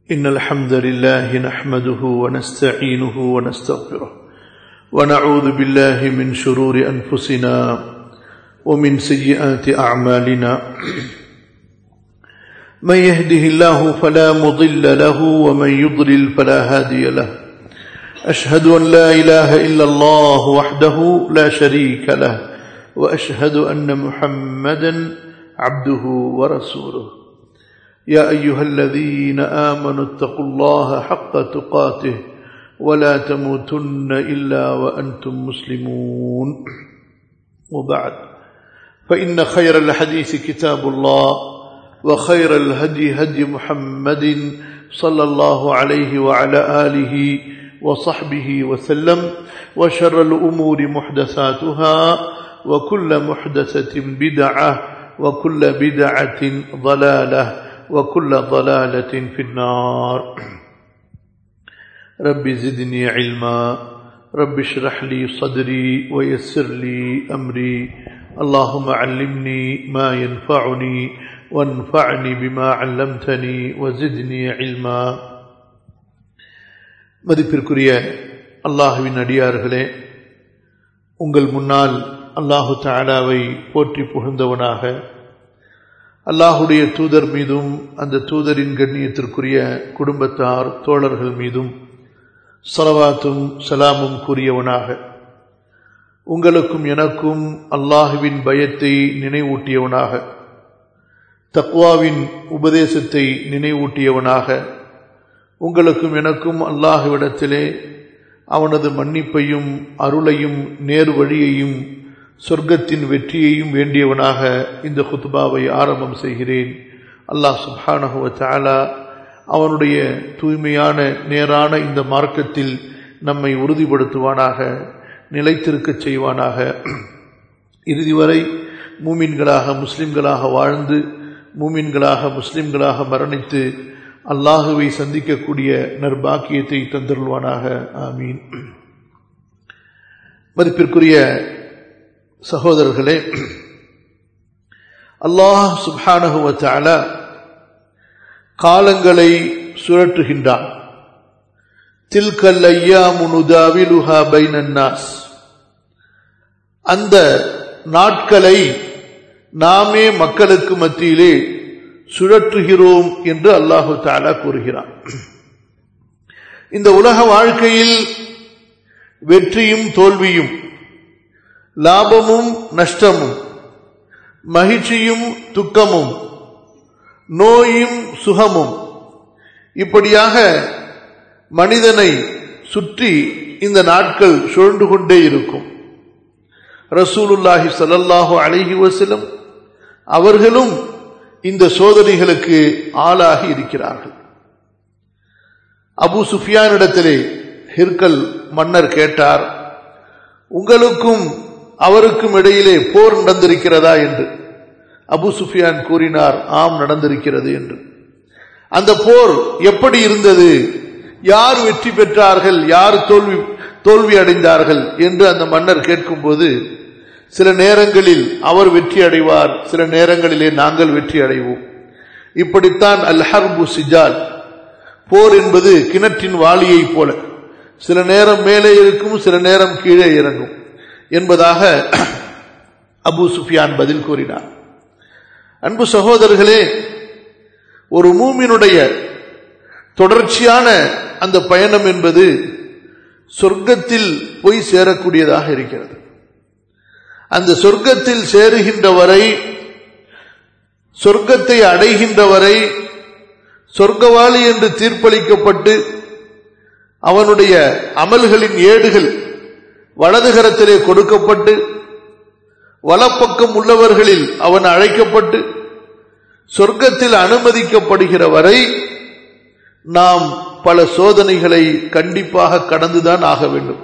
إن الحمد لله نحمده ونستعينه ونستغفره ونعوذ بالله من شرور أنفسنا ومن سيئات أعمالنا من يهده الله فلا مضل له ومن يضلل فلا هادي له أشهد أن لا إله إلا الله وحده لا شريك له وأشهد أن محمدا عبده ورسوله يا أيها الذين آمنوا اتقوا الله حق تقاته ولا تموتن إلا وأنتم مسلمون وبعد فإن خير الحديث كتاب الله وخير الهدي هدي محمد صلى الله عليه وعلى آله وصحبه وسلم وشر الأمور محدثاتها وكل محدثة بدعة وكل بدعة ضلالة وكل ضلالة في النار رب زدني علما رب اشرح لي صدري ويسر لي أمري اللهم علمني ما ينفعني وانفعني بما علمتني وزدني علما மதிப்பிற்குரிய அல்லாஹுவின் அடியார்களே உங்கள் முன்னால் அல்லாஹு தாலாவை போற்றி புகழ்ந்தவனாக அல்லாஹுடைய தூதர் மீதும் அந்த தூதரின் கண்ணியத்திற்குரிய குடும்பத்தார் தோழர்கள் மீதும் சலவாத்தும் சலாமும் கூறியவனாக உங்களுக்கும் எனக்கும் அல்லாஹுவின் பயத்தை நினைவூட்டியவனாக தக்வாவின் உபதேசத்தை நினைவூட்டியவனாக உங்களுக்கும் எனக்கும் அல்லாஹுவிடத்திலே அவனது மன்னிப்பையும் அருளையும் நேர் வழியையும் சொர்க்கத்தின் வெற்றியையும் வேண்டியவனாக இந்த குத்துபாவை ஆரம்பம் செய்கிறேன் அல்லாஹ் சுப்ஹானஹுவ தாலா அவனுடைய தூய்மையான நேரான இந்த மார்க்கத்தில் நம்மை உறுதிப்படுத்துவானாக நிலைத்திருக்கச் செய்வானாக இறுதி வரை மூமின்களாக முஸ்லிம்களாக வாழ்ந்து மூமின்களாக முஸ்லிம்களாக மரணித்து அல்லாஹுவை சந்திக்கக்கூடிய நர்பாக்கியத்தை தந்தருள்வானாக ஆமீன் மதிப்பிற்குரிய சகோதரர்களே அல்லாஹ் சுபானகுவத்தால காலங்களை சுழற்றுகின்றான் தில்கல் ஐயா முனுதாவிலுஹா பைனன்னாஸ் அந்த நாட்களை நாமே மக்களுக்கு மத்தியிலே சுழற்றுகிறோம் என்று அல்லாஹு தாலா கூறுகிறான் இந்த உலக வாழ்க்கையில் வெற்றியும் தோல்வியும் லாபமும் நஷ்டமும் மகிழ்ச்சியும் துக்கமும் நோயும் சுகமும் இப்படியாக மனிதனை சுற்றி இந்த நாட்கள் சுழண்டு கொண்டே இருக்கும் ரசூலுல்லாஹி சல்லல்லாஹு அழகி வசலம் அவர்களும் இந்த சோதனைகளுக்கு ஆளாகி இருக்கிறார்கள் அபு சுஃபியானிடத்திலே ஹிர்கல் மன்னர் கேட்டார் உங்களுக்கும் அவருக்கும் இடையிலே போர் நடந்திருக்கிறதா என்று அபு சுஃபியான் கூறினார் ஆம் நடந்திருக்கிறது என்று அந்த போர் எப்படி இருந்தது யார் வெற்றி பெற்றார்கள் யார் தோல்வி தோல்வி அடைந்தார்கள் என்று அந்த மன்னர் கேட்கும்போது சில நேரங்களில் அவர் வெற்றி அடைவார் சில நேரங்களிலே நாங்கள் வெற்றி அடைவோம் இப்படித்தான் அல் ஹர்பு சிஜால் போர் என்பது கிணற்றின் வாளியை போல சில நேரம் மேலே இருக்கும் சில நேரம் கீழே இறங்கும் என்பதாக அபு சுஃபியான் பதில் கூறினார் அன்பு சகோதரர்களே ஒரு மூமினுடைய தொடர்ச்சியான அந்த பயணம் என்பது சொர்க்கத்தில் போய் சேரக்கூடியதாக இருக்கிறது அந்த சொர்க்கத்தில் சேருகின்ற வரை சொர்க்கத்தை அடைகின்ற வரை சொர்க்கவாளி என்று தீர்ப்பளிக்கப்பட்டு அவனுடைய அமல்களின் ஏடுகள் வலதுகரத்திலே கொடுக்கப்பட்டு வலப்பக்கம் உள்ளவர்களில் அவன் அழைக்கப்பட்டு சொர்க்கத்தில் அனுமதிக்கப்படுகிற வரை நாம் பல சோதனைகளை கண்டிப்பாக கடந்துதான் ஆக வேண்டும்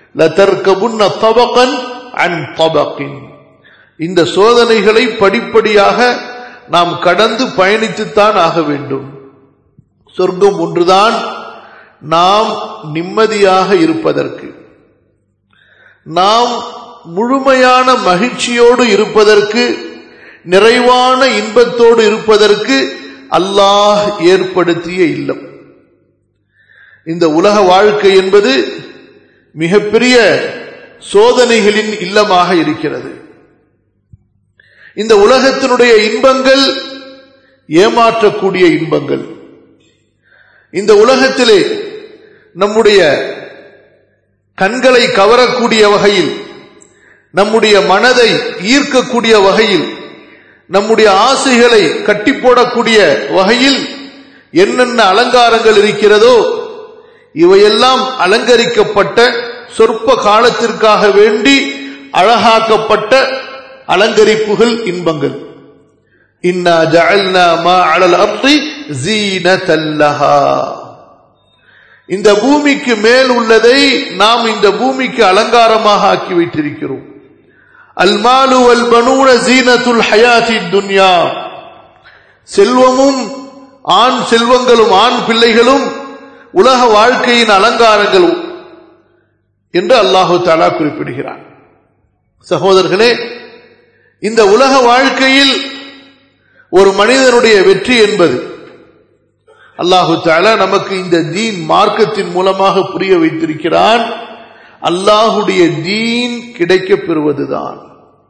இந்த சோதனைகளை படிப்படியாக நாம் கடந்து பயணித்துத்தான் ஆக வேண்டும் சொர்க்கம் ஒன்றுதான் நாம் நிம்மதியாக இருப்பதற்கு நாம் முழுமையான மகிழ்ச்சியோடு இருப்பதற்கு நிறைவான இன்பத்தோடு இருப்பதற்கு அல்லாஹ் ஏற்படுத்திய இல்லம் இந்த உலக வாழ்க்கை என்பது மிகப்பெரிய சோதனைகளின் இல்லமாக இருக்கிறது இந்த உலகத்தினுடைய இன்பங்கள் ஏமாற்றக்கூடிய இன்பங்கள் இந்த உலகத்திலே நம்முடைய கண்களை கவரக்கூடிய வகையில் நம்முடைய மனதை ஈர்க்கக்கூடிய வகையில் நம்முடைய ஆசைகளை கட்டி போடக்கூடிய வகையில் என்னென்ன அலங்காரங்கள் இருக்கிறதோ இவையெல்லாம் அலங்கரிக்கப்பட்ட சொற்ப காலத்திற்காக வேண்டி அழகாக்கப்பட்ட அலங்கரிப்புகள் இன்பங்கள் இன்னா ஜஅல்னா மா அலல் அர்தி ஜீனதல்லஹா இந்த பூமிக்கு மேல் உள்ளதை நாம் இந்த பூமிக்கு அலங்காரமாக ஆக்கி வைத்திருக்கிறோம் அல்மாலு வல் பனூன ஜீனத்துல் ஹயாத்தி துன்யா செல்வமும் ஆண் செல்வங்களும் ஆண் பிள்ளைகளும் உலக வாழ்க்கையின் அலங்காரங்களும் என்று அல்லாஹு தாலா குறிப்பிடுகிறார் சகோதரர்களே இந்த உலக வாழ்க்கையில் ஒரு மனிதனுடைய வெற்றி என்பது அல்லாஹு தாலா நமக்கு இந்த தீன் மார்க்கத்தின் மூலமாக புரிய வைத்திருக்கிறான் அல்லாஹுடைய தீன் கிடைக்கப் பெறுவதுதான்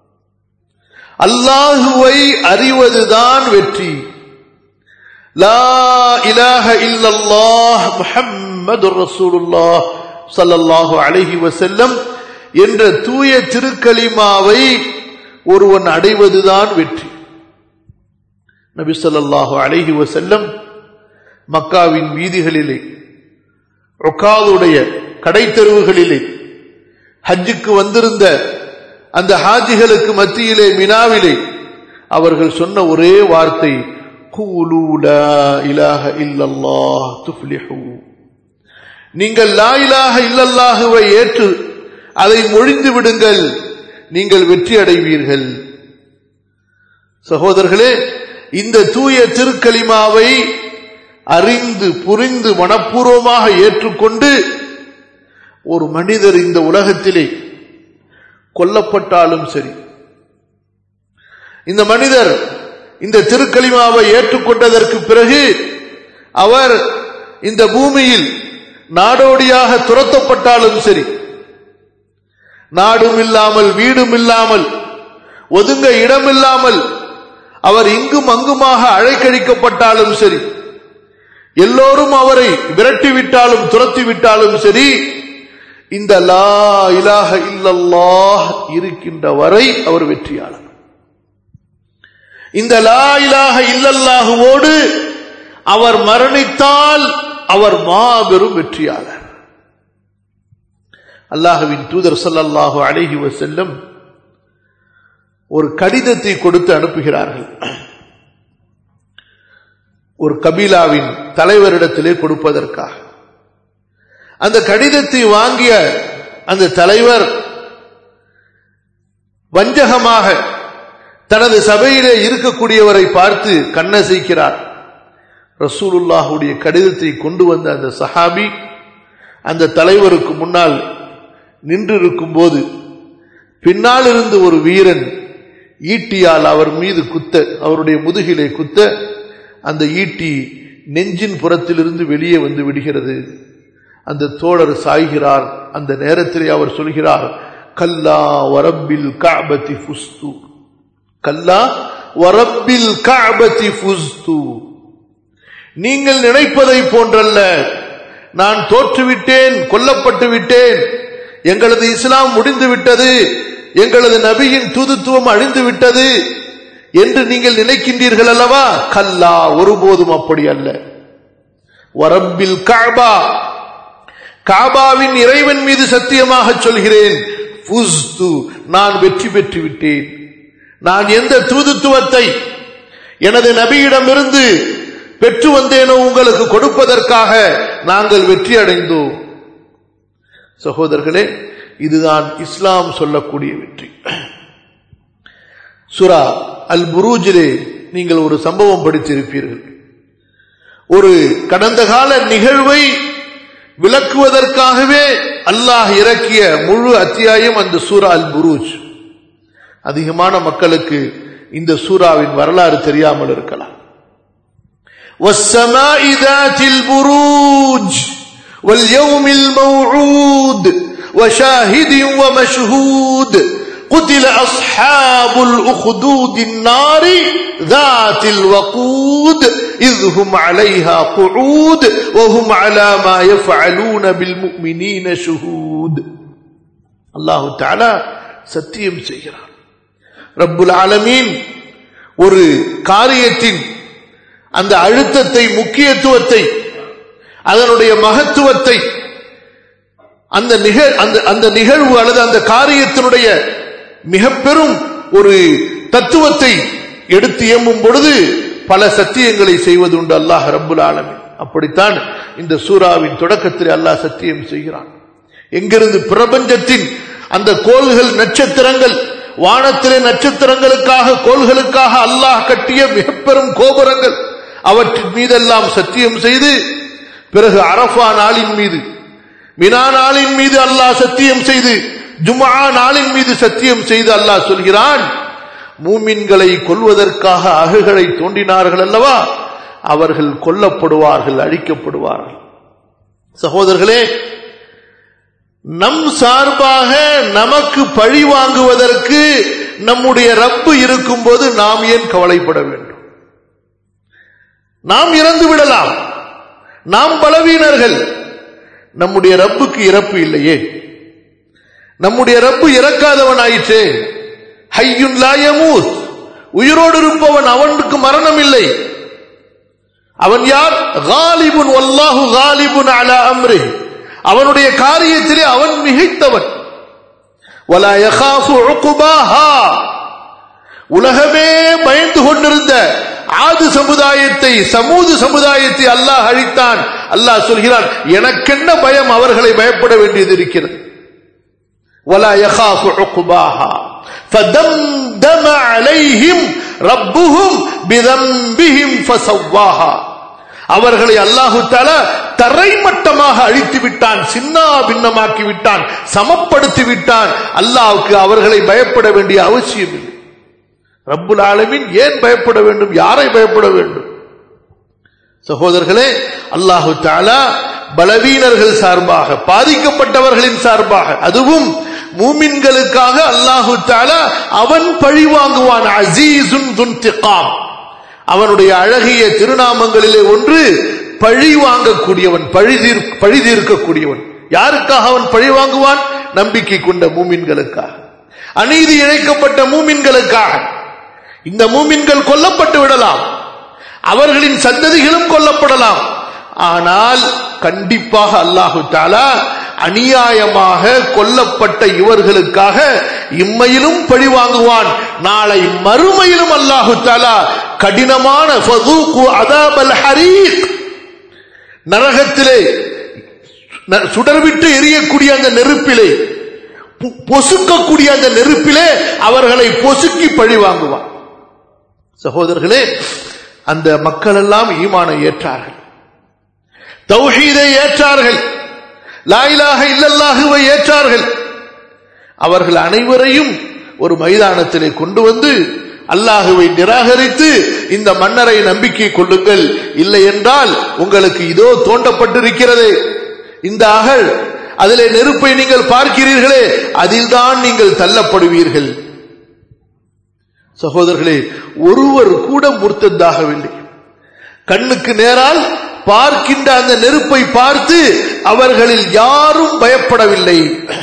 அல்லாஹுவை அறிவதுதான் வெற்றி லா இலாஹ இல்லல்லாஹ் முஹம்மது ரசூலுல்லாஹ் ஸல்லல்லாஹு அலைஹி வஸல்லம் என்ற தூய திருக்கலிமாவை ஒருவன் அடைவதுதான் வெற்றி நபி ஸல்லல்லாஹு அலைஹி வஸல்லம் மக்காவின் வீதிகளிலே ஒக்காதுடைய கடை தெருவுகளிலே ஹஜ்ஜுக்கு வந்திருந்த அந்த ஹாஜிகளுக்கு மத்தியிலே மினாவிலே அவர்கள் சொன்ன ஒரே வார்த்தை கூலூ லா இலாஹ இல்லல்லாஹ் துஃப்லிஹூ நீங்கள் லா இலாஹ இல்லல்லாஹுவை ஏற்று அதை மொழிந்து விடுங்கள் நீங்கள் வெற்றி அடைவீர்கள் சகோதரர்களே இந்த தூய திருக்கலிமாவை அறிந்து புரிந்து மனப்பூர்வமாக ஏற்றுக்கொண்டு ஒரு மனிதர் இந்த உலகத்திலே கொல்லப்பட்டாலும் சரி இந்த மனிதர் இந்த திருக்கலிமாவை ஏற்றுக்கொண்டதற்கு பிறகு அவர் இந்த பூமியில் நாடோடியாக துரத்தப்பட்டாலும் சரி நாடும் இல்லாமல் வீடும் இல்லாமல் ஒதுங்க இடமில்லாமல் அவர் இங்கும் அங்குமாக அழைக்கழிக்கப்பட்டாலும் சரி எல்லோரும் அவரை விரட்டிவிட்டாலும் துரத்தி விட்டாலும் சரி இந்த லா இலாஹ இல்லல்லாஹ் இருக்கின்ற வரை அவர் வெற்றியாளர் இந்த லா இலாஹ இல்லல்லாஹுவோடு அவர் மரணித்தால் அவர் மாபெரும் வெற்றியாளர் அல்லாஹுவின் தூதர் ஸல்லல்லாஹு அலைஹி வஸல்லம் ஒரு கடிதத்தை கொடுத்து அனுப்புகிறார்கள் ஒரு கபீலாவின் தலைவரிடத்திலே கொடுப்பதற்காக அந்த கடிதத்தை வாங்கிய அந்த தலைவர் வஞ்சகமாக தனது சபையிலே இருக்கக்கூடியவரை பார்த்து கண்ணசைக்கிறார் ரசூலுல்லாஹுடைய கடிதத்தை கொண்டு வந்த அந்த சஹாபி அந்த தலைவருக்கு முன்னால் நின்றிருக்கும் போது பின்னால் இருந்து ஒரு வீரன் ஈட்டியால் அவர் மீது குத்த அவருடைய முதுகிலே குத்த அந்த ஈட்டி நெஞ்சின் புறத்திலிருந்து வெளியே வந்து விடுகிறது அந்த தோழர் சாய்கிறார் அந்த நேரத்திலே அவர் சொல்கிறார் கல்லா வரப்பில் காபத்தி புஸ்து கல்லா வரப்பில் காபத்தி புஸ்து நீங்கள் நினைப்பதை போன்றல்ல நான் தோற்றுவிட்டேன் கொல்லப்பட்டு விட்டேன் எங்களது இஸ்லாம் முடிந்து விட்டது எங்களது நபியின் தூதுத்துவம் அழிந்து விட்டது என்று நீங்கள் நினைக்கின்றீர்கள் அல்லவா கல்லா ஒருபோதும் அப்படி அல்ல வரப்பில் காபா காபாவின் இறைவன் மீது சத்தியமாக சொல்கிறேன் ஃபுஸ்து, நான் வெற்றி பெற்று விட்டேன் நான் எந்த தூதுத்துவத்தை எனது நபியிடமிருந்து பெற்று வந்தேனோ உங்களுக்கு கொடுப்பதற்காக நாங்கள் வெற்றி அடைந்தோம் சகோதரர்களே இதுதான் இஸ்லாம் சொல்லக்கூடிய வெற்றி சுரா அல் புரூஜிலே நீங்கள் ஒரு சம்பவம் படித்திருப்பீர்கள் ஒரு கடந்த கால நிகழ்வை விளக்குவதற்காகவே அல்லாஹ் இறக்கிய முழு அத்தியாயம் அந்த சூரா அல் புரூஜ் அதிகமான மக்களுக்கு இந்த சூறாவின் வரலாறு தெரியாமல் இருக்கலாம் وَالسَّمَاءِ ذَاتِ الْبُرُوجِ واليوم الموعود وشاهد ومشهود قتل أصحاب الأخدود النار ذات الوقود إذ هم عليها قعود وهم على ما يفعلون بالمؤمنين شهود الله تعالى சத்தியம் செய்கிறார் ரப்புல் ஆலமீன் ஒரு காரியத்தின் அந்த அழுத்தத்தை முக்கியத்துவத்தை அதனுடைய மகத்துவத்தை அந்த நிகழ் அந்த அந்த நிகழ்வு அல்லது அந்த காரியத்தினுடைய மிக பெரும் ஒரு தத்துவத்தை எடுத்து இயம்பும் பொழுது பல சத்தியங்களை செய்வது உண்டு அல்லாஹ் ரப்புல் ஆலமீன் அப்படித்தான் இந்த சூறாவின் தொடக்கத்தில் அல்லாஹ் சத்தியம் செய்கிறான் எங்கிருந்து பிரபஞ்சத்தின் அந்த கோள்கள் நட்சத்திரங்கள் வானத்திலே நட்சத்திரங்களுக்காக கோள்களுக்காக அல்லாஹ் கட்டிய மிக பெரும் கோபுரங்கள் அவற்றின் மீதெல்லாம் சத்தியம் செய்து பிறகு அரஃபா நாளின் மீது மினா நாளின் மீது அல்லாஹ் சத்தியம் செய்து ஜுமா நாளின் மீது சத்தியம் செய்து அல்லாஹ் சொல்கிறான் மூமின்களை கொல்வதற்காக அகுகளை தோண்டினார்கள் அல்லவா அவர்கள் கொல்லப்படுவார்கள் அழிக்கப்படுவார்கள் சகோதரர்களே நம் சார்பாக நமக்கு பழி வாங்குவதற்கு நம்முடைய ரப்பு இருக்கும்போது நாம் ஏன் கவலைப்பட வேண்டும் நாம் இறந்து விடலாம் நாம் பலவீனர்கள் நம்முடைய ரப்புக்கு இறப்பு இல்லையே நம்முடைய ரப்பு இறக்காதவன் ஆயிற்றே ஹையுன் லாயமூஸ் உயிரோடு இருப்பவன் அவனுக்கு மரணம் இல்லை அவன் யார் காலிபுன் வல்லாஹு காலிபுன் அலா அம்ரி அவனுடைய காரியத்திலே அவன் மிகைத்தவன் வலா யகாஃபு உக்குபாஹா உலகமே பயந்து கொண்டிருந்த ஆது சமுதாயத்தை சமூது சமுதாயத்தை அல்லாஹ் அழித்தான் அல்லாஹ் சொல்கிறான் எனக்கென்ன பயம் அவர்களை பயப்பட வேண்டியது இருக்கிறது ولا يخاف عقباها فدمدم عليهم ربهم بذنبهم فسواها அவர்களை அல்லாஹு தாலா தரைமட்டமாக அழித்து விட்டான் சின்னா பின்னமாக்கி விட்டான் சமப்படுத்தி விட்டான் அல்லாஹுக்கு அவர்களை பயப்பட வேண்டிய அவசியம் இல்லை ரப்புல் ஆலமின் ஏன் பயப்பட வேண்டும் யாரை பயப்பட வேண்டும் சகோதரர்களே அல்லாஹு தாலா பலவீனர்கள் சார்பாக பாதிக்கப்பட்டவர்களின் சார்பாக அதுவும் மூமின்களுக்காக அல்லாஹு தாலா அவன் பழி வாங்குவான் அசீசுன் துன்திகாம் அவனுடைய அழகிய திருநாமங்களிலே ஒன்று பழி வாங்கக்கூடியவன் பழி தீர் பழி தீர்க்கக்கூடியவன் யாருக்காக அவன் பழி வாங்குவான் நம்பிக்கை கொண்ட மூமின்களுக்காக அநீதி இழைக்கப்பட்ட மூமின்களுக்காக இந்த மூமின்கள் கொல்லப்பட்டு விடலாம் அவர்களின் சந்ததிகளும் கொல்லப்படலாம் ஆனால் கண்டிப்பாக அல்லாஹு தாலா அநியாயமாக கொல்லப்பட்ட இவர்களுக்காக இம்மையிலும் பழி வாங்குவான் நாளை மறுமையிலும் அல்லாஹு தாலா கடினமான அதாபல் ஹரீக் நரகத்திலே சுடர்விட்டு எரியக்கூடிய அந்த நெருப்பிலே பொசுக்கக்கூடிய அந்த நெருப்பிலே அவர்களை பொசுக்கி பழி வாங்குவான் சகோதரர்களே அந்த மக்கள் எல்லாம் ஈமானை ஏற்றார்கள் தௌஹீதை ஏற்றார்கள் லாயிலாக இல்லல்லாகுவை ஏற்றார்கள் அவர்கள் அனைவரையும் ஒரு மைதானத்திலே கொண்டு வந்து அல்லாஹுவை நிராகரித்து இந்த மன்னரை நம்பிக்கை கொள்ளுங்கள் இல்லை என்றால் உங்களுக்கு இதோ தோண்டப்பட்டிருக்கிறது இந்த அகழ் அதிலே நெருப்பை நீங்கள் பார்க்கிறீர்களே அதில்தான் நீங்கள் தள்ளப்படுவீர்கள் சகோதரர்களே ஒருவர் கூட முர்த்ததாகவில்லை கண்ணுக்கு நேரால் பார்க்கின்ற அந்த நெருப்பை பார்த்து அவர்களில் யாரும் பயப்படவில்லை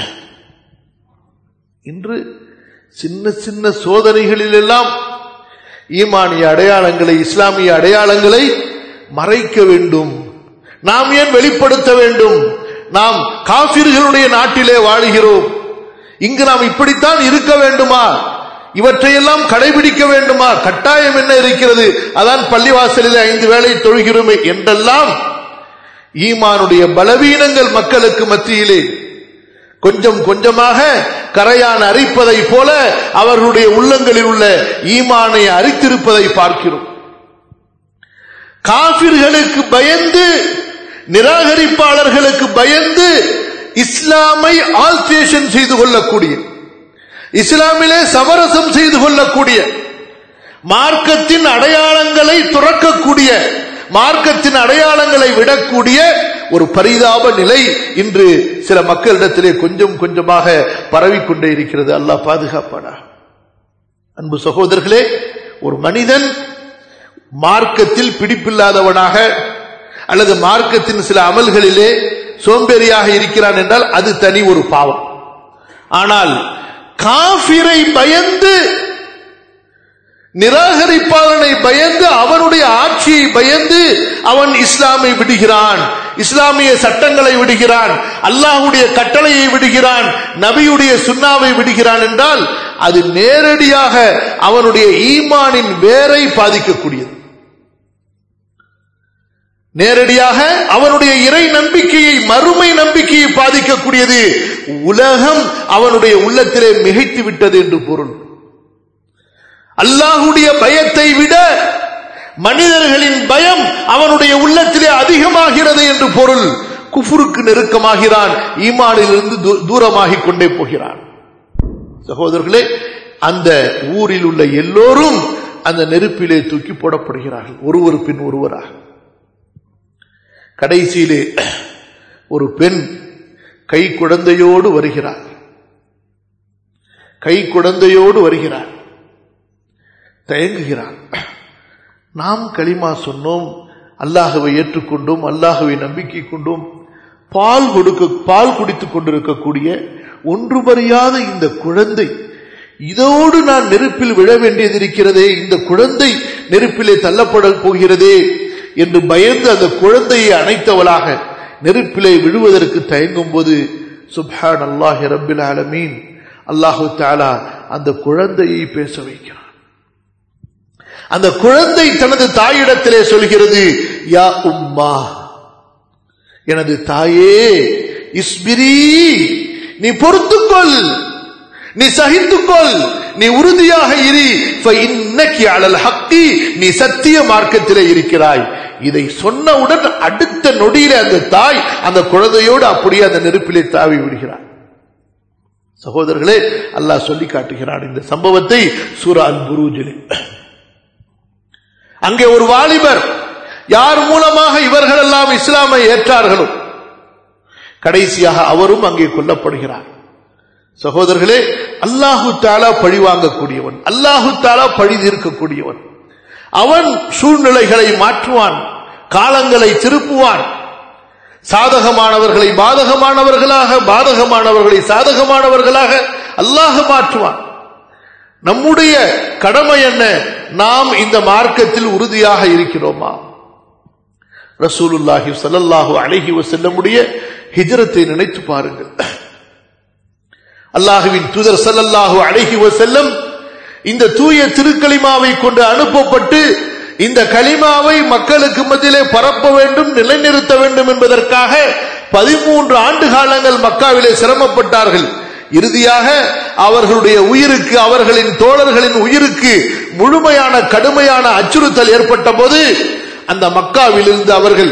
இன்று சின்ன சின்ன சோதனைகளில் எல்லாம் ஈமானிய அடையாளங்களை இஸ்லாமிய அடையாளங்களை மறைக்க வேண்டும் நாம் ஏன் வெளிப்படுத்த வேண்டும் நாம் காபிர்களுடைய நாட்டிலே வாழுகிறோம் இங்கு நாம் இப்படித்தான் இருக்க வேண்டுமா இவற்றையெல்லாம் கடைபிடிக்க வேண்டுமா கட்டாயம் என்ன இருக்கிறது அதான் பள்ளிவாசலில் ஐந்து வேளை தொழுகிறோமே என்றெல்லாம் ஈமானுடைய பலவீனங்கள் மக்களுக்கு மத்தியிலே கொஞ்சம் கொஞ்சமாக கரையான் அரிப்பதை போல அவர்களுடைய உள்ளங்களில் உள்ள ஈமானை அரித்திருப்பதை பார்க்கிறோம் காபிர்களுக்கு பயந்து நிராகரிப்பாளர்களுக்கு பயந்து இஸ்லாமை ஆல்டேஷன் செய்து கொள்ளக்கூடிய இஸ்லாமிலே சமரசம் செய்து கொள்ளக்கூடிய மார்க்கத்தின் அடையாளங்களை துறக்கக்கூடிய மார்க்கத்தின் அடையாளங்களை விடக்கூடிய ஒரு பரிதாப நிலை இன்று சில மக்களிடத்திலே கொஞ்சம் கொஞ்சமாக பரவிக்கொண்டே இருக்கிறது அல்லாஹ் பாதுகாப்பானா அன்பு சகோதரர்களே ஒரு மனிதன் மார்க்கத்தில் பிடிப்பில்லாதவனாக அல்லது மார்க்கத்தின் சில அமல்களிலே சோம்பேறியாக இருக்கிறான் என்றால் அது தனி ஒரு பாவம் ஆனால் காபிரை பயந்து நிராகரிப்பாளனை பயந்து அவனுடைய ஆட்சியை பயந்து அவன் இஸ்லாமை விடுகிறான் இஸ்லாமிய சட்டங்களை விடுகிறான் அல்லாஹுடைய கட்டளையை விடுகிறான் நபியுடைய சுண்ணாவை விடுகிறான் என்றால் அது நேரடியாக அவனுடைய ஈமானின் வேரை பாதிக்கக்கூடியது நேரடியாக அவனுடைய இறை நம்பிக்கையை மறுமை நம்பிக்கையை பாதிக்கக்கூடியது உலகம் அவனுடைய உள்ளத்திலே மிகைத்து விட்டது என்று பொருள் அல்லாஹுடைய பயத்தை விட மனிதர்களின் பயம் அவனுடைய உள்ளத்திலே அதிகமாகிறது என்று பொருள் குஃபுருக்கு நெருக்கமாகிறான் ஈமானிலிருந்து தூரமாகிக் கொண்டே போகிறான் சகோதரர்களே அந்த ஊரில் உள்ள எல்லோரும் அந்த நெருப்பிலே தூக்கி போடப்படுகிறார்கள் ஒருவர் பின் ஒருவராக கடைசியிலே ஒரு பெண் கை குழந்தையோடு வருகிறார் கை குழந்தையோடு வருகிறார் தயங்குகிறான் நாம் களிமா சொன்னோம் அல்லாஹுவை ஏற்றுக்கொண்டோம் அல்லாஹுவை நம்பிக்கை கொண்டோம் பால் கொடுக்க பால் குடித்துக் கொண்டிருக்கக்கூடிய ஒன்றுமறியாத இந்த குழந்தை இதோடு நான் நெருப்பில் விழ வேண்டியது இருக்கிறதே இந்த குழந்தை நெருப்பிலே தள்ளப்பட போகிறதே என்று பயந்து அந்த குழந்தையை அணைத்தவளாக நெருப்பிலே விழுவதற்கு தயங்கும் போது சுப்ஹான் அல்லாஹி ரபில் ஆலமீன் அல்லாஹு தாலா அந்த குழந்தையை பேச வைக்கிறான் அந்த குழந்தை தனது தாயிடத்திலே சொல்கிறது யா உம்மா எனது தாயே இஸ்பிரி நீ பொறுத்துக்கொள் நீ சகித்துக்கொள் நீ உறுதியாக இரு இன்னைக்கு அழல் ஹக்கி நீ சத்திய மார்க்கத்திலே இருக்கிறாய் இதை சொன்னவுடன் அடுத்த நொடியில அந்த தாய் அந்த குழந்தையோடு அப்படியே அந்த நெருப்பிலே தாவி விடுகிறார் சகோதரர்களே அல்லாஹ் சொல்லி காட்டுகிறான் இந்த சம்பவத்தை சூரா அல் புரூஜிலே அங்கே ஒரு வாலிபர் யார் மூலமாக இவர்கள் எல்லாம் இஸ்லாமை ஏற்றார்களோ கடைசியாக அவரும் அங்கே கொல்லப்படுகிறார் சகோதரர்களே அல்லாஹு தாலா பழி வாங்கக்கூடியவன் அல்லாஹு தாலா பழி தீர்க்கக்கூடியவன் அவன் சூழ்நிலைகளை மாற்றுவான் காலங்களை திருப்புவான் சாதகமானவர்களை பாதகமானவர்களாக பாதகமானவர்களை சாதகமானவர்களாக அல்லாஹ் மாற்றுவான் நம்முடைய கடமை என்ன நாம் இந்த மார்க்கத்தில் உறுதியாக இருக்கிறோமா ரசூலுல்லாஹி சல்லல்லாஹு அழகி செல்லமுடைய ஹிஜரத்தை நினைத்து பாருங்கள் அல்லாஹுவின் தூதர் சல்லல்லாஹு அழகி செல்லம் இந்த தூய திருக்களிமாவை கொண்டு அனுப்பப்பட்டு இந்த களிமாவை மக்களுக்கு மத்தியிலே பரப்ப வேண்டும் நிலைநிறுத்த வேண்டும் என்பதற்காக பதிமூன்று ஆண்டு காலங்கள் மக்காவிலே சிரமப்பட்டார்கள் இறுதியாக அவர்களுடைய உயிருக்கு அவர்களின் தோழர்களின் உயிருக்கு முழுமையான கடுமையான அச்சுறுத்தல் ஏற்பட்ட போது அந்த மக்காவிலிருந்து அவர்கள்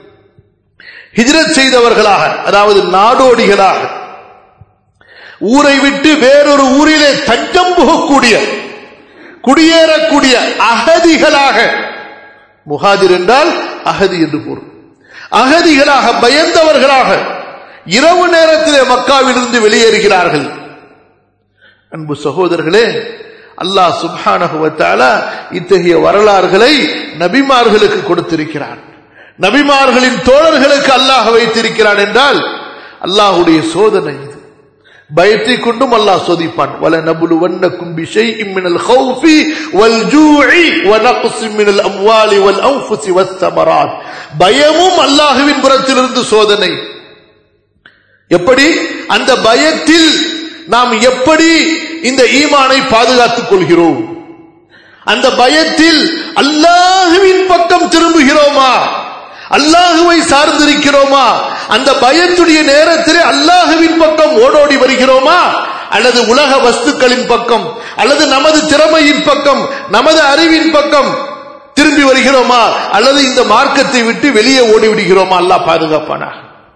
ஹிஜ்ரத் செய்தவர்களாக அதாவது நாடோடிகளாக ஊரை விட்டு வேறொரு ஊரிலே தஞ்சம் புகக்கூடிய குடியேறக்கூடிய அகதிகளாக முகாதிர் என்றால் அகதி என்று பொருள் அகதிகளாக பயந்தவர்களாக இரவு நேரத்திலே மக்காவிலிருந்து வெளியேறுகிறார்கள் அன்பு சகோதரர்களே அல்லாஹ் சுபானகுவத்தால இத்தகைய வரலாறுகளை நபிமார்களுக்கு கொடுத்திருக்கிறான் நபிமார்களின் தோழர்களுக்கு அல்லாஹ் வைத்திருக்கிறான் என்றால் அல்லாஹுடைய சோதனை இது பயத்தை கொண்டும் அல்லாஹ் சோதிப்பான் வல நபுலு வன்னக்கும் பிஷைஇம் மினல் ஹௌஃபி வல் ஜூஇ வ நக்ஸிம் மினல் அம்வாலி வல் அன்ஃபுஸி வஸ் ஸமராத் பயமும் அல்லாஹ்வின் புறத்திலிருந்து சோதனை எப்படி அந்த பயத்தில் நாம் எப்படி இந்த ஈமானை பாதுகாத்துக் கொள்கிறோம் அந்த பயத்தில் அல்லாஹுவின் பக்கம் திரும்புகிறோமா அல்லாஹுவை சார்ந்திருக்கிறோமா அந்த பயத்துடைய நேரத்திலே அல்லாஹுவின் பக்கம் ஓடோடி வருகிறோமா அல்லது உலக வஸ்துக்களின் பக்கம் அல்லது நமது திறமையின் பக்கம் நமது அறிவின் பக்கம் திரும்பி வருகிறோமா அல்லது இந்த மார்க்கத்தை விட்டு வெளியே ஓடி விடுகிறோமா அல்லாஹ் பாதுகாப்பானா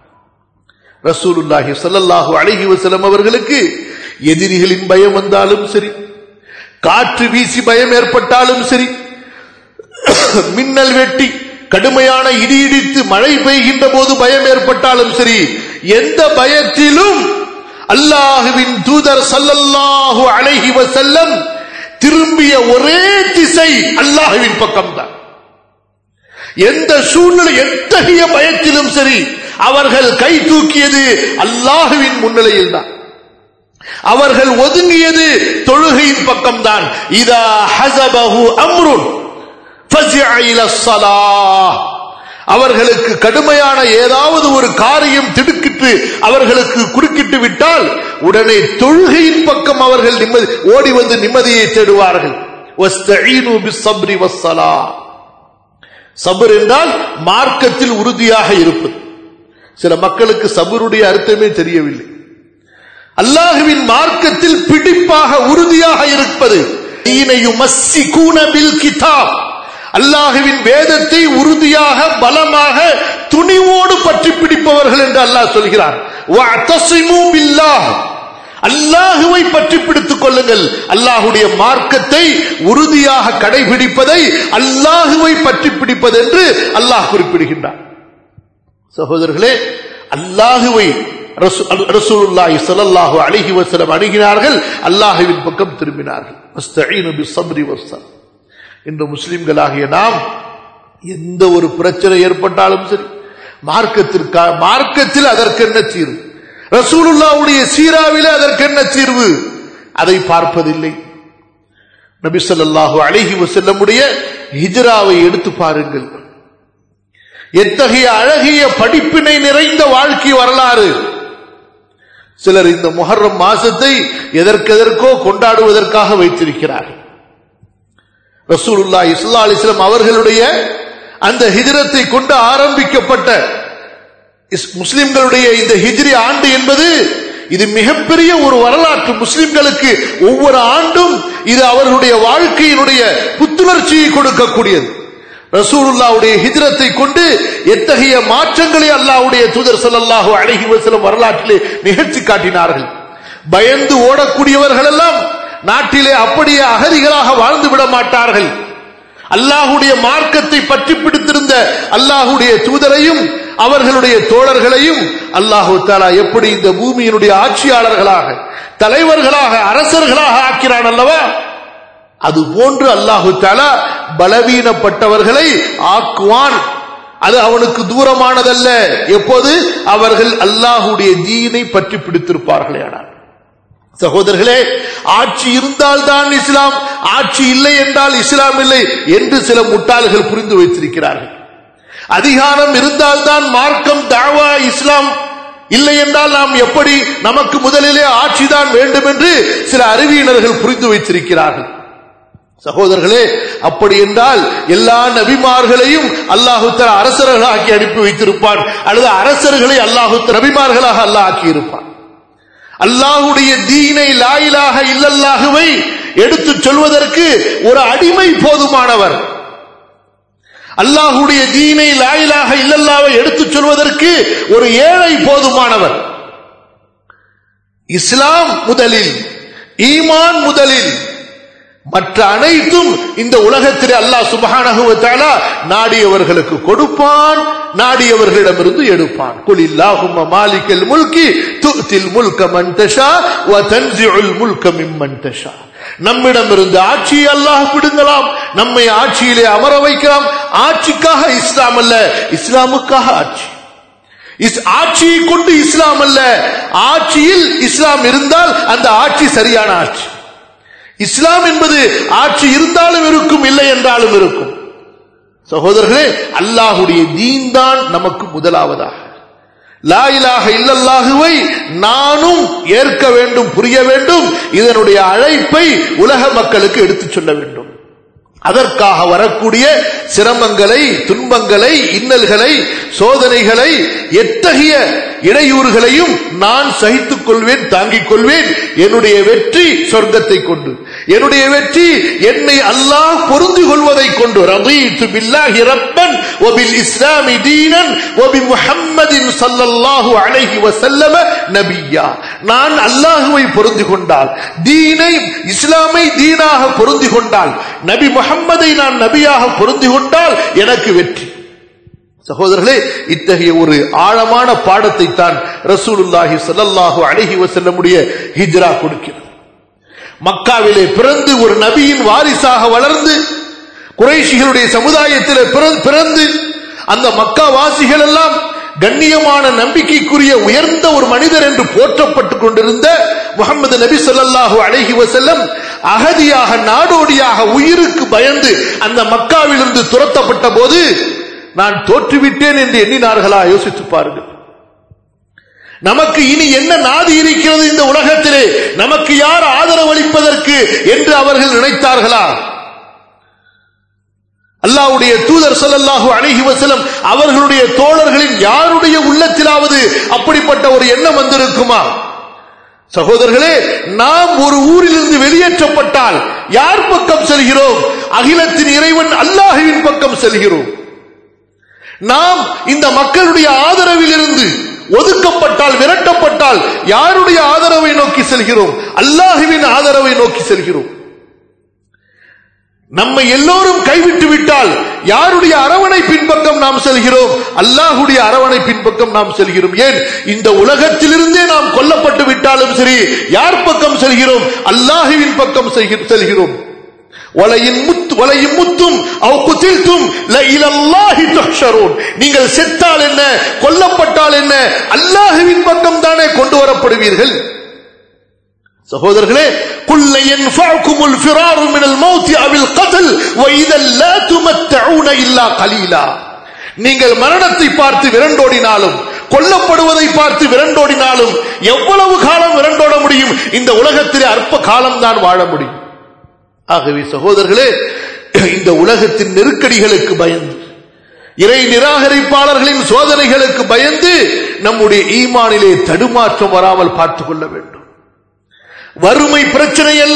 ரசூலுல்லாஹி ஸல்லல்லாஹு அலைஹி வஸல்லம் அவர்களுக்கு எதிரிகளின் பயம் வந்தாலும் சரி காற்று வீசி பயம் ஏற்பட்டாலும் சரி மின்னல் வெட்டி கடுமையான இடி இடித்து மழை பெய்கின்ற போது பயம் ஏற்பட்டாலும் சரி எந்த பயத்திலும் அல்லாஹுவின் தூதர் சல்லல்லாஹு அலைஹி வஸல்லம் திரும்பிய ஒரே திசை அல்லாஹுவின் பக்கம்தான் எந்த சூழ்நிலை எத்தகைய பயத்திலும் சரி அவர்கள் கை தூக்கியது அல்லாஹுவின் முன்னிலையில் தான் அவர்கள் ஒதுங்கியது தொழுகையின் பக்கம்தான் இதா ஹசபஹு அம்ருன் ஃபஸ்இ இலா ஸலாஹ் அவர்களுக்கு கடுமையான ஏதாவது ஒரு காரியம் திடுக்கிட்டு அவர்களுக்கு குறுக்கிட்டு விட்டால் உடனே தொழுகையின் பக்கம் அவர்கள் நிம்மதி ஓடி வந்து நிம்மதியை தேடுவார்கள் வஸ்தஈனு பிஸ்ஸப்ரி வஸ்ஸலாஹ் சபர் என்றால் மார்க்கத்தில் உறுதியாக இருப்பது சில மக்களுக்கு சபருடைய அர்த்தமே தெரியவில்லை அல்லாஹுவின் மார்க்கத்தில் பிடிப்பாக உறுதியாக இருப்பது கிதாப் அல்லாஹுவின் வேதத்தை உறுதியாக பலமாக துணிவோடு பற்றி பிடிப்பவர்கள் என்று அல்லாஹ் சொல்கிறார் வஅத்தஸிமு பில்லாஹ். அல்லாஹுவை பற்றி பிடித்துக் கொள்ளுங்கள் அல்லாஹுடைய மார்க்கத்தை உறுதியாக கடைபிடிப்பதை அல்லாஹுவை பற்றி பிடிப்பது என்று அல்லாஹ் குறிப்பிடுகின்றார் சகோதரர்களே அல்லாஹுவை ரசூ- ரசூலுல்லாஹி ஸல்லல்லாஹு அலைஹி வஸல்லம் அணுகினார்கள் அல்லாஹுவின் பக்கம் திரும்பினார்கள் வஸ்தஈனு பிஸ்ஸப்ரி வஸ்ஸல் இன்று முஸ்லிம்களாகிய நாம் எந்த ஒரு பிரச்சனை ஏற்பட்டாலும் சரி மார்க்கத்திற்கா மார்க்கத்தில் அதற்கென்ன தீர்வு ரசூலுல்லாவுடைய சீராவிலே அதற்கென்ன தீர்வு அதை பார்ப்பதில்லை நபி ஸல்லல்லாஹு அலைஹி வஸல்லமுடைய ஹிஜ்ராவை எடுத்து பாருங்கள் எத்தகைய அழகிய படிப்பினை நிறைந்த வாழ்க்கை வரலாறு சிலர் இந்த முஹர்ரம் மாசத்தை எதற்கெதற்கோ கொண்டாடுவதற்காக வைத்திருக்கிறார்கள் ரசூலுல்லாஹி ஸல்லல்லாஹு அலைஹி வஸல்லம் அவர்களுடைய அந்த ஹிஜ்ரத்தை கொண்டு ஆரம்பிக்கப்பட்ட இஸ்- முஸ்லிம்களுடைய இந்த ஹிஜ்ரி ஆண்டு என்பது இது மிகப்பெரிய ஒரு வரலாற்று முஸ்லிம்களுக்கு ஒவ்வொரு ஆண்டும் இது அவர்களுடைய வாழ்க்கையினுடைய புத்துணர்ச்சியை கொடுக்கக்கூடியது ரசூலுல்லாவுடைய ஹிஜ்ரத்தை கொண்டு எத்தகைய மாற்றங்களை அல்லாஹ்வுடைய தூதர் ஸல்லல்லாஹு அலைஹி வஸல்லம் வரலாற்றிலே நிகழ்த்தி காட்டினார்கள் பயந்து ஓடக்கூடியவர்கள் எல்லாம் நாட்டிலே அப்படியே அகதிகளாக வாழ்ந்து விட மாட்டார்கள் அல்லாஹுடைய மார்க்கத்தை பற்றி பிடித்திருந்த அல்லாஹுடைய தூதரையும் அவர்களுடைய தோழர்களையும் அல்லாஹு தாலா எப்படி இந்த பூமியினுடைய ஆட்சியாளர்களாக தலைவர்களாக அரசர்களாக ஆக்கிறான் அல்லவா அது போன்று அல்லாஹு தாலா பலவீனப்பட்டவர்களை ஆக்குவான் அது அவனுக்கு தூரமானதல்ல எப்போது அவர்கள் அல்லாஹுடைய தீனை பற்றி பிடித்திருப்பார்களே ஆனால் சகோதரர்களே ஆட்சி இருந்தால்தான் இஸ்லாம் ஆட்சி இல்லை என்றால் இஸ்லாம் இல்லை என்று சில முட்டாள்கள் புரிந்து வைத்திருக்கிறார்கள் அதிகாரம் இருந்தால்தான் மார்க்கம் தாவா இஸ்லாம் இல்லை என்றால் நாம் எப்படி நமக்கு முதலிலே ஆட்சிதான் வேண்டும் என்று சில அறிவியினர்கள் புரிந்து வைத்திருக்கிறார்கள் சகோதரர்களே அப்படி என்றால் எல்லா நபிமார்களையும் அல்லாஹு தஆலா அரசர்களாக்கி அனுப்பி வைத்திருப்பான் அல்லது அரசர்களை அல்லாஹு தஆலா நபிமார்களாக அல்லாஹ் ஆக்கி இருப்பான் அல்லாஹுடைய தீனை லாயிலாக இல்லல்லாகுவை எடுத்துச் சொல்வதற்கு ஒரு அடிமை போதுமானவர் அல்லாஹுடைய தீனை லாயிலாக இல்லல்லாவை எடுத்துச் சொல்வதற்கு ஒரு ஏழை போதுமானவர் இஸ்லாம் முதலில் ஈமான் முதலில் மற்ற அனைத்தும் இந்த உலகத்திலே அல்லாஹ் சுபஹானஹு வ தஆலா நாடியவர்களுக்கு கொடுப்பான் நாடியவர்களிடமிருந்து எடுப்பான் குல் இல்லாஹும்ம மாலிக்கல் முல்கி துத்தில் முல்க மன் தஷா வ தன்சிஉல் முல்க மிம்மன் தஷா நம்மிடமிருந்து ஆட்சியை அல்லாஹ் பிடுங்கலாம் நம்மை ஆட்சியிலே அமர வைக்கலாம் ஆட்சிக்காக இஸ்லாம் அல்ல இஸ்லாமுக்காக ஆட்சி இஸ்- ஆட்சியை கொண்டு இஸ்லாம் அல்ல ஆட்சியில் இஸ்லாம் இருந்தால் அந்த ஆட்சி சரியான ஆட்சி இஸ்லாம் என்பது ஆட்சி இருந்தாலும் இருக்கும் இல்லை என்றாலும் இருக்கும் சகோதரர்களே அல்லாஹுடைய தீன் தான் நமக்கு முதலாவதாக லா இலாஹ இல்லல்லாஹுவை நானும் ஏற்க வேண்டும் புரிய வேண்டும் இதனுடைய அழைப்பை உலக மக்களுக்கு எடுத்துச் சொல்ல வேண்டும் அதற்காக வரக்கூடிய சிரமங்களை துன்பங்களை இன்னல்களை சோதனைகளை எத்தகைய இடையூறுகளையும் நான் சகித்துக் கொள்வேன் தாங்கிக் கொள்வேன் என்னுடைய வெற்றி சொர்க்கத்தை கொண்டு என்னுடைய வெற்றி என்னை அல்லாஹ் பொருந்து கொள்வதை கொண்டு ரதீத்து பில்லாஹி ரப்பன் வபில் இஸ்லாமி தீனன் வபி முஹம்மதின் ஸல்லல்லாஹு அலைஹி வஸல்லம நபியா நான் அல்லாஹுவை பொருந்து கொண்டால் தீனை இஸ்லாமை தீனாக பொருந்தி கொண்டால் நபி முஹம்மதை நான் நபியாக பொருந்தி கொண்டால் எனக்கு வெற்றி சகோதரர்களே இத்தகைய ஒரு ஆழமான பாடத்தை தான் ரசூலுல்லாஹி ஸல்லல்லாஹு அலைஹி வஸல்லமுடைய ஹிஜ்ரா கொடுக்கிறது மக்காவிலே பிறந்து ஒரு நபியின் வாரிசாக வளர்ந்து குறைஷிகளுடைய சமுதாயத்தில் பிறந்து அந்த மக்கா வாசிகள் எல்லாம் கண்ணியமான நம்பிக்கைக்குரிய உயர்ந்த ஒரு மனிதர் என்று போற்றப்பட்டுக் கொண்டிருந்த முகமது நபி சொல்லாஹு அழகி வசல்லம் அகதியாக நாடோடியாக உயிருக்கு பயந்து அந்த மக்காவிலிருந்து துரத்தப்பட்ட போது நான் தோற்றுவிட்டேன் என்று எண்ணினார்களா யோசித்து பாருங்கள் நமக்கு இனி என்ன நாதி இருக்கிறது இந்த உலகத்திலே நமக்கு யார் ஆதரவு அளிப்பதற்கு என்று அவர்கள் நினைத்தார்களா அல்லாவுடைய தூதர் சொல்லல்லாஹு அழகி வசலம் அவர்களுடைய தோழர்களின் யாருடைய உள்ளத்திலாவது அப்படிப்பட்ட ஒரு எண்ணம் வந்திருக்குமா சகோதரர்களே நாம் ஒரு ஊரிலிருந்து வெளியேற்றப்பட்டால் யார் பக்கம் செல்கிறோம் அகிலத்தின் இறைவன் அல்லாஹுவின் பக்கம் செல்கிறோம் நாம் இந்த மக்களுடைய ஆதரவில் இருந்து ஒதுக்கப்பட்டால் விரட்டப்பட்டால் யாருடைய ஆதரவை நோக்கி செல்கிறோம் அல்லாஹுவின் ஆதரவை நோக்கி செல்கிறோம் நம்மை எல்லோரும் கைவிட்டு விட்டால் யாருடைய அரவணைப்பின் பக்கம் நாம் செல்கிறோம் அல்லாஹுடைய அரவணைப்பின் பக்கம் நாம் செல்கிறோம் ஏன் இந்த உலகத்திலிருந்தே நாம் கொல்லப்பட்டு விட்டாலும் சரி யார் பக்கம் செல்கிறோம் அல்லாஹுவின் பக்கம் செல்கிறோம் வலையின் முத்து வலையும் முத்தும் அவுக்குத்தில்தும் இலல்லாஹி துஹ்ஷரூன் நீங்கள் செத்தால் என்ன கொல்லப்பட்டால் என்ன அல்லாஹுவின் பக்கம் தானே கொண்டு வரப்படுவீர்கள் சகோதரர்களே குல்ல யன்ஃபஅகுமுல் ஃபிராரு மினல் மௌத் அவில் கத்ல் வ இதல் லா துமத்தஊன இல்லா கலீலா நீங்கள் மரணத்தை பார்த்து விரண்டோடினாலும் கொல்லப்படுவதை பார்த்து விரண்டோடினாலும் எவ்வளவு காலம் விரண்டோட முடியும் இந்த உலகத்திலே அற்ப காலம் தான் வாழ முடியும் ஆகவே சகோதரர்களே இந்த உலகத்தின் நெருக்கடிகளுக்கு பயந்து இறை நிராகரிப்பாளர்களின் சோதனைகளுக்கு பயந்து நம்முடைய ஈமானிலே தடுமாற்றம் வராமல் பார்த்துக் கொள்ள வேண்டும் வறுமை பிரச்சனை அல்ல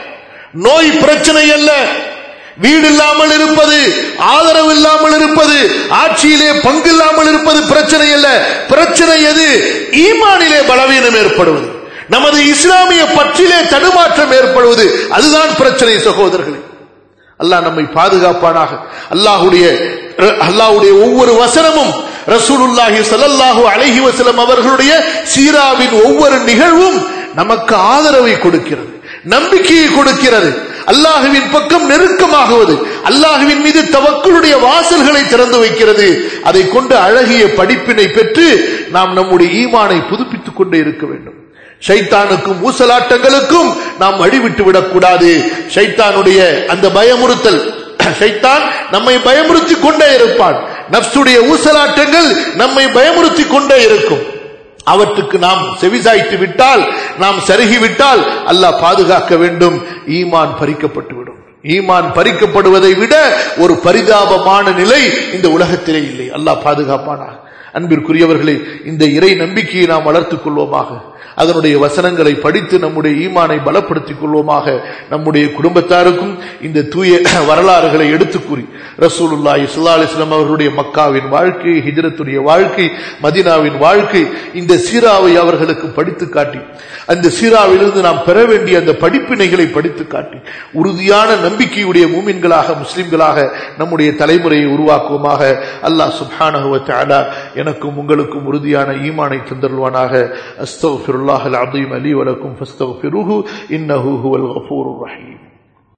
நோய் பிரச்சனை அல்ல வீடு இல்லாமல் இருப்பது ஆதரவு இல்லாமல் இருப்பது ஆட்சியிலே பங்கு இல்லாமல் இருப்பது பிரச்சனை அல்ல பிரச்சனை எது ஈமானிலே பலவீனம் ஏற்படுவது நமது இஸ்லாமிய பற்றிலே தடுமாற்றம் ஏற்படுவது அதுதான் பிரச்சனை சகோதரர்களே அல்லாஹ் நம்மை பாதுகாப்பானாக அல்லாஹுடைய அல்லாஹுடைய ஒவ்வொரு வசனமும் ரசூலுல்லாஹி ஸல்லல்லாஹு அலைஹி வஸல்லம் அவர்களுடைய சீராவின் ஒவ்வொரு நிகழ்வும் நமக்கு ஆதரவை கொடுக்கிறது நம்பிக்கையை கொடுக்கிறது அல்லாஹுவின் பக்கம் நெருக்கமாகுவது அல்லாஹுவின் மீது தவக்களுடைய வாசல்களை திறந்து வைக்கிறது அதை கொண்டு அழகிய படிப்பினை பெற்று நாம் நம்முடைய ஈமானை புதுப்பித்துக் கொண்டே இருக்க வேண்டும் ஷைத்தானுக்கும் ஊசலாட்டங்களுக்கும் நாம் அடிவிட்டு விடக்கூடாது ஷைத்தானுடைய அந்த பயமுறுத்தல் ஷைத்தான் நம்மை பயமுறுத்தி கொண்டே இருப்பான் நப்சுடைய ஊசலாட்டங்கள் நம்மை பயமுறுத்தி கொண்டே இருக்கும் அவற்றுக்கு நாம் செவிசாய்த்து விட்டால் நாம் சருகிவிட்டால் அல்லாஹ் பாதுகாக்க வேண்டும் ஈமான் பறிக்கப்பட்டு விடும் ஈமான் பறிக்கப்படுவதை விட ஒரு பரிதாபமான நிலை இந்த உலகத்திலே இல்லை அல்லாஹ் பாதுகாப்பானாக அன்பிற்குரியவர்களே இந்த இறை நம்பிக்கையை நாம் வளர்த்துக் கொள்வோமாக அதனுடைய வசனங்களை படித்து நம்முடைய ஈமானை பலப்படுத்திக் கொள்வோமாக நம்முடைய குடும்பத்தாருக்கும் இந்த தூய வரலாறுகளை எடுத்துக் கூறி ரசூலுல்லாஹி ஸல்லல்லாஹு அலைஹி வஸல்லம் அவர்களுடைய மக்காவின் வாழ்க்கை ஹிஜ்ரத்துடைய வாழ்க்கை மதீனாவின் வாழ்க்கை இந்த சீராவை அவர்களுக்கு படித்து காட்டி அந்த சீராவிலிருந்து நாம் பெற வேண்டிய அந்த படிப்பினைகளை படித்து காட்டி உறுதியான நம்பிக்கையுடைய மூமின்களாக முஸ்லிம்களாக நம்முடைய தலைமுறையை உருவாக்குவோமாக அல்லாஹ் சுப்ஹானஹு வ தஆலா எனக்கும் உங்களுக்கும் உறுதியான ஈமானை தந்தருள்வானாக அஸ்தக்ஃபிருல்லாஹல் அலீம் அலி வலக்கும் ஃபஸ்தக்ஃபிருஹு இன்னஹு ஹுவல் கஃபூருர் ரஹீம்